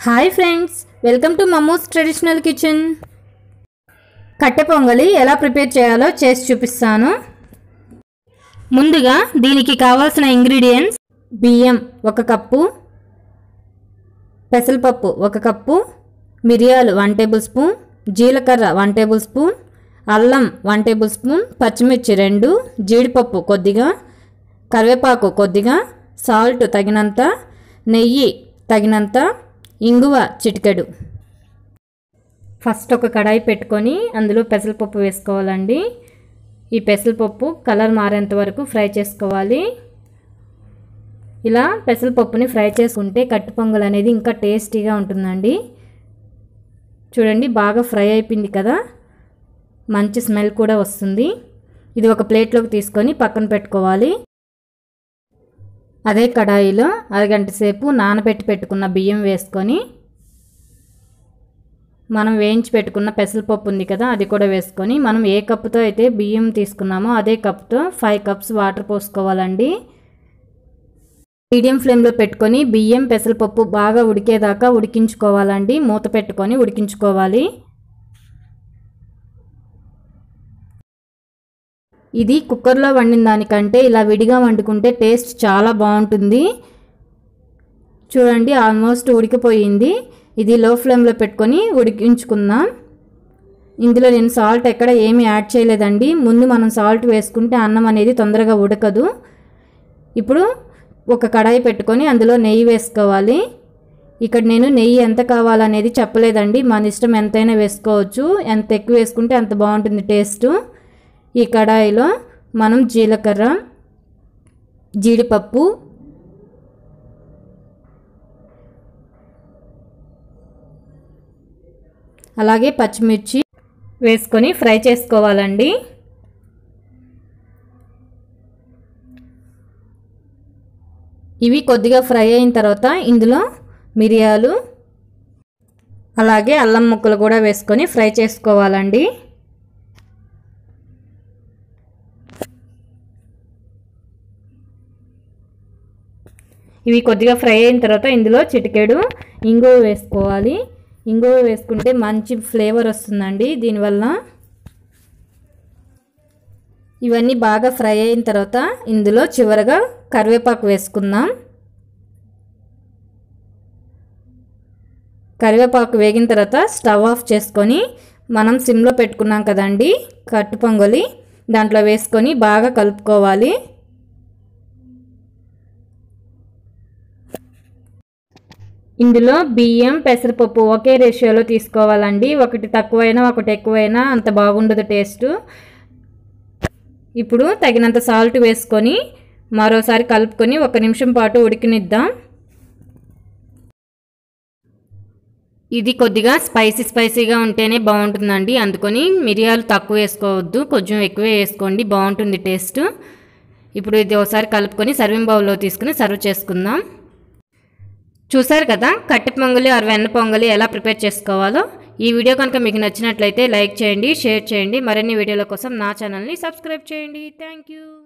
hi friends welcome to Mammu's traditional kitchen కట్టె పొంగలి ఎలా ప్రిపేర్ చేయాలో చేసి చూపిస్తాను ముందుగా దీనికి కావాల్సిన ఇంగ్రీడియంట్స్ బియ్యం ఒక కప్పు పెసరపప్పు ఒక కప్పు మిరియాలు వన్ టేబుల్ స్పూన్ జీలకర్ర వన్ టేబుల్ స్పూన్ అల్లం వన్ టేబుల్ స్పూన్ పచ్చిమిర్చి రెండు జీడిపప్పు కొద్దిగా కరివేపాకు కొద్దిగా సాల్ట్ తగినంత నెయ్యి తగినంత ఇంగువ చిటికెడు ఫస్ట్ ఒక కడాయి పెట్టుకొని అందులో పెసరపప్పు వేసుకోవాలండి ఈ పెసరపప్పు కలర్ మారేంత వరకు ఫ్రై చేసుకోవాలి ఇలా పెసరపప్పుని ఫ్రై చేసుకుంటే కట్టు పొంగల్ అనేది ఇంకా టేస్టీగా ఉంటుందండి చూడండి బాగా ఫ్రై అయిపోయింది కదా మంచి స్మెల్ కూడా వస్తుంది ఇది ఒక ప్లేట్లోకి తీసుకొని పక్కన పెట్టుకోవాలి అదే కడాయిలో అరగంట సేపు నానబెట్టి పెట్టుకున్న బియ్యం వేసుకొని మనం వేయించి పెట్టుకున్న పెసరపప్పు ఉంది కదా అది కూడా వేసుకొని మనం ఏ కప్పుతో అయితే బియ్యం తీసుకున్నామో అదే కప్తో ఫైవ్ కప్స్ వాటర్ పోసుకోవాలండి మీడియం ఫ్లేమ్లో పెట్టుకొని బియ్యం పెసరపప్పు బాగా ఉడికేదాకా ఉడికించుకోవాలండి మూత పెట్టుకొని ఉడికించుకోవాలి ఇది కుక్కర్లో వండిన దానికంటే ఇలా విడిగా వండుకుంటే టేస్ట్ చాలా బాగుంటుంది చూడండి ఆల్మోస్ట్ ఉడికిపోయింది ఇది లో ఫ్లేమ్లో పెట్టుకొని ఉడికించుకుందాం ఇందులో నేను సాల్ట్ ఎక్కడ ఏమీ యాడ్ చేయలేదండి ముందు మనం సాల్ట్ వేసుకుంటే అన్నం అనేది తొందరగా ఉడకదు ఇప్పుడు ఒక కడాయి పెట్టుకొని అందులో నెయ్యి వేసుకోవాలి ఇక్కడ నేను నెయ్యి ఎంత కావాలనేది చెప్పలేదండి మన ఇష్టం ఎంతైనా వేసుకోవచ్చు ఎంత ఎక్కువ వేసుకుంటే అంత బాగుంటుంది టేస్ట్ ఈ కడాయిలో మనం జీలకర్ర జీడిపప్పు అలాగే పచ్చిమిర్చి వేసుకొని ఫ్రై చేసుకోవాలండి ఇవి కొద్దిగా ఫ్రై అయిన తర్వాత ఇందులో మిరియాలు అలాగే అల్లం ముక్కలు కూడా వేసుకొని ఫ్రై చేసుకోవాలండి ఇవి కొద్దిగా ఫ్రై అయిన తర్వాత ఇందులో చిటికెడు ఇంగువ వేసుకోవాలి ఇంగువ వేసుకుంటే మంచి ఫ్లేవర్ వస్తుందండి దీనివల్ల ఇవన్నీ బాగా ఫ్రై అయిన తర్వాత ఇందులో చివరగా కరివేపాకు వేసుకుందాం కరివేపాకు వేగిన తర్వాత స్టవ్ ఆఫ్ చేసుకొని మనం సిమ్లో పెట్టుకున్నాం కదండి కట్టు పొంగలి దాంట్లో వేసుకొని బాగా కలుపుకోవాలి ఇందులో బియ్యం పెసరపప్పు ఒకే రేషియోలో తీసుకోవాలండి ఒకటి తక్కువైనా ఒకటి ఎక్కువైనా అంత బాగుండదు టేస్ట్ ఇప్పుడు తగినంత సాల్ట్ వేసుకొని మరోసారి కలుపుకొని ఒక నిమిషం పాటు ఉడికినిద్దాం ఇది కొద్దిగా స్పైసీ స్పైసీగా ఉంటేనే బాగుంటుందండి అందుకని మిరియాలు తక్కువ వేసుకోవద్దు కొంచెం ఎక్కువ వేసుకోండి బాగుంటుంది టేస్ట్ ఇప్పుడు ఇది ఒకసారి కలుపుకొని సర్వింగ్ బౌల్లో తీసుకుని సర్వ్ చేసుకుందాం చూసారు కదా కట్టె పొంగలి ఆర్ వెన్న పొంగలి ఎలా ప్రిపేర్ చేసుకోవాలో ఈ వీడియో కనుక మీకు నచ్చినట్లయితే లైక్ చేయండి షేర్ చేయండి మరిన్ని వీడియోల కోసం నా ఛానల్ని సబ్స్క్రైబ్ చేయండి థ్యాంక్ యూ